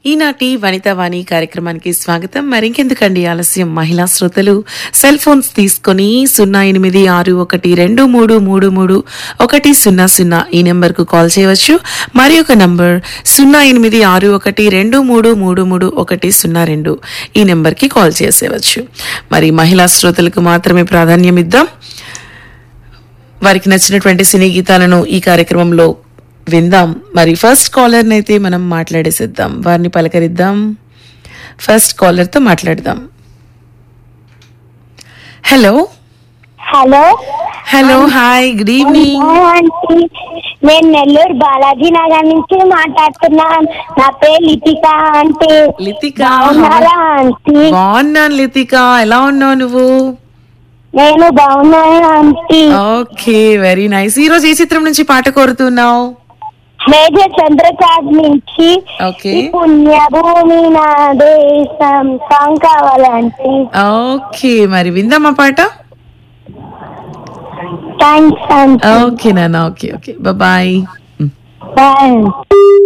ఈనాటి వనితావాణి కార్యక్రమానికి స్వాగతం మరింకెందుకండి ఆలస్యం మహిళా శ్రోతలు సెల్ ఫోన్స్ తీసుకొని సున్నా ఎనిమిది ఆరు ఒకటి రెండు మూడు మూడు మూడు ఒకటి సున్నా సున్నా ఈ నెంబర్కు కాల్ చేయవచ్చు మరి ఒక నంబర్ సున్నా ఎనిమిది ఆరు ఒకటి రెండు మూడు మూడు మూడు ఒకటి సున్నా రెండు ఈ నెంబర్కి కాల్ చేసేవచ్చు మరి మహిళా శ్రోతలకు మాత్రమే ప్రాధాన్యం ఇద్దాం వారికి నచ్చినటువంటి సినీ గీతాలను ఈ కార్యక్రమంలో విందాం మరి ఫస్ట్ కాలర్ అయితే మనం మాట్లాడేసేద్దాం వారిని పలకరిద్దాం ఫస్ట్ కాలర్ తో మాట్లాడదాం hello hello hello hi good evening aunty నేను నెల్లూరు బాలాజీ నగర్ నుంచి మాట్లాడుతున్నాను నా పేరు లితిక ఆంటీ లితిక బాగున్నారా ఆంటీ బాగున్నాను లితిక ఎలా ఉన్నావు నువ్వు నేను బాగున్నాను ఆంటీ ఓకే వెరీ నైస్ ఈ రోజు ఏ చిత్రం నుంచి పాట కోరుతున్నావు మేజర్ చంద్రకాంత్ నుంచి ఓకే ఈ పుణ్యభూమి నా దేశం సాంగ్ కావాలంటీ ఓకే మరి విందామా పాట థ్యాంక్స్ ఆంటీ ఓకే నాన్న ఓకే ఓకే బాయ్ బాయ్